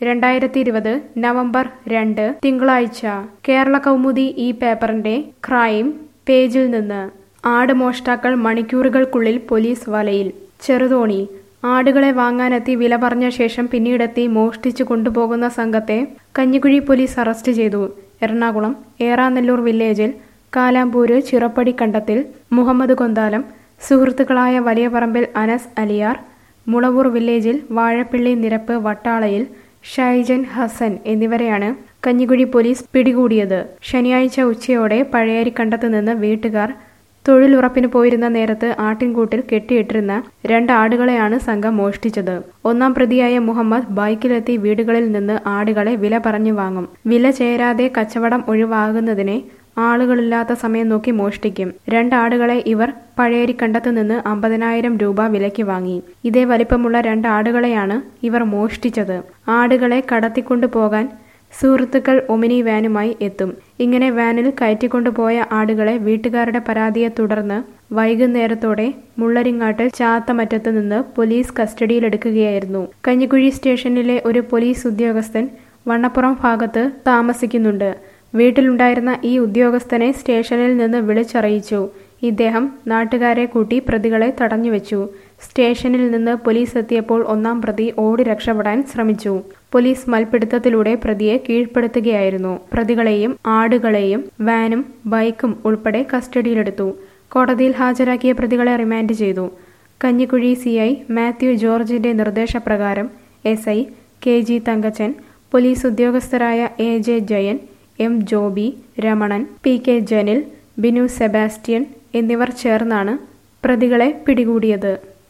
രണ്ടായിരത്തി ഇരുപത് നവംബർ രണ്ട് തിങ്കളാഴ്ച കേരള കൗമുദി ഈ പേപ്പറിന്റെ ക്രൈം പേജിൽ നിന്ന് ആട് മോഷ്ടാക്കൾ മണിക്കൂറുകൾക്കുള്ളിൽ പോലീസ് വലയിൽ ചെറുതോണി ആടുകളെ വാങ്ങാനെത്തി വില പറഞ്ഞ ശേഷം പിന്നീടെത്തി മോഷ്ടിച്ചു കൊണ്ടുപോകുന്ന സംഘത്തെ കഞ്ഞിക്കുഴി പോലീസ് അറസ്റ്റ് ചെയ്തു എറണാകുളം ഏറാനെല്ലൂർ വില്ലേജിൽ കാലാമ്പൂര് ചിറപ്പടി കണ്ടത്തിൽ മുഹമ്മദ് കൊന്താലം സുഹൃത്തുക്കളായ വലിയ പറമ്പിൽ അനസ് അലിയാർ മുളവൂർ വില്ലേജിൽ വാഴപ്പിള്ളി നിരപ്പ് വട്ടാളയിൽ ഷൈജൻ ഹസൻ എന്നിവരെയാണ് കഞ്ഞിക്കുഴി പോലീസ് പിടികൂടിയത് ശനിയാഴ്ച ഉച്ചയോടെ പഴയരിക്കണ്ടത്ത് നിന്ന് വീട്ടുകാർ തൊഴിലുറപ്പിന് പോയിരുന്ന നേരത്ത് ആട്ടിൻകൂട്ടിൽ കെട്ടിയിട്ടിരുന്ന രണ്ട് ആടുകളെയാണ് സംഘം മോഷ്ടിച്ചത് ഒന്നാം പ്രതിയായ മുഹമ്മദ് ബൈക്കിലെത്തി വീടുകളിൽ നിന്ന് ആടുകളെ വില പറഞ്ഞു വാങ്ങും വില ചേരാതെ കച്ചവടം ഒഴിവാകുന്നതിനെ ആളുകളില്ലാത്ത സമയം നോക്കി മോഷ്ടിക്കും രണ്ടാടുകളെ ഇവർ പഴയരിക്കണ്ടത്ത് നിന്ന് അമ്പതിനായിരം രൂപ വിലയ്ക്ക് വാങ്ങി ഇതേ വലിപ്പമുള്ള രണ്ട് ആടുകളെയാണ് ഇവർ മോഷ്ടിച്ചത് ആടുകളെ കടത്തിക്കൊണ്ടു പോകാൻ സുഹൃത്തുക്കൾ ഒമിനി വാനുമായി എത്തും ഇങ്ങനെ വാനിൽ കയറ്റിക്കൊണ്ടുപോയ ആടുകളെ വീട്ടുകാരുടെ പരാതിയെ തുടർന്ന് വൈകുന്നേരത്തോടെ മുള്ളരിങ്ങാട്ട് ചാത്തമറ്റത്ത് നിന്ന് പോലീസ് കസ്റ്റഡിയിലെടുക്കുകയായിരുന്നു കഞ്ഞിക്കുഴി സ്റ്റേഷനിലെ ഒരു പോലീസ് ഉദ്യോഗസ്ഥൻ വണ്ണപ്പുറം ഭാഗത്ത് താമസിക്കുന്നുണ്ട് വീട്ടിലുണ്ടായിരുന്ന ഈ ഉദ്യോഗസ്ഥനെ സ്റ്റേഷനിൽ നിന്ന് വിളിച്ചറിയിച്ചു ഇദ്ദേഹം നാട്ടുകാരെ കൂട്ടി പ്രതികളെ തടഞ്ഞുവെച്ചു സ്റ്റേഷനിൽ നിന്ന് പോലീസ് എത്തിയപ്പോൾ ഒന്നാം പ്രതി ഓടി രക്ഷപ്പെടാൻ ശ്രമിച്ചു പോലീസ് മൽപിടുത്തത്തിലൂടെ പ്രതിയെ കീഴ്പ്പെടുത്തുകയായിരുന്നു പ്രതികളെയും ആടുകളെയും വാനും ബൈക്കും ഉൾപ്പെടെ കസ്റ്റഡിയിലെടുത്തു കോടതിയിൽ ഹാജരാക്കിയ പ്രതികളെ റിമാൻഡ് ചെയ്തു കഞ്ഞിക്കുഴി സി ഐ മാത്യു ജോർജിന്റെ നിർദ്ദേശപ്രകാരം S I K G Thankachan police ഉദ്യോഗസ്ഥരായ A J Jayan M Joby Ramanan P K Janil Binu Sebastian എന്നിവർ ചേർന്നാണ് പ്രതികളെ പിടികൂടിയത്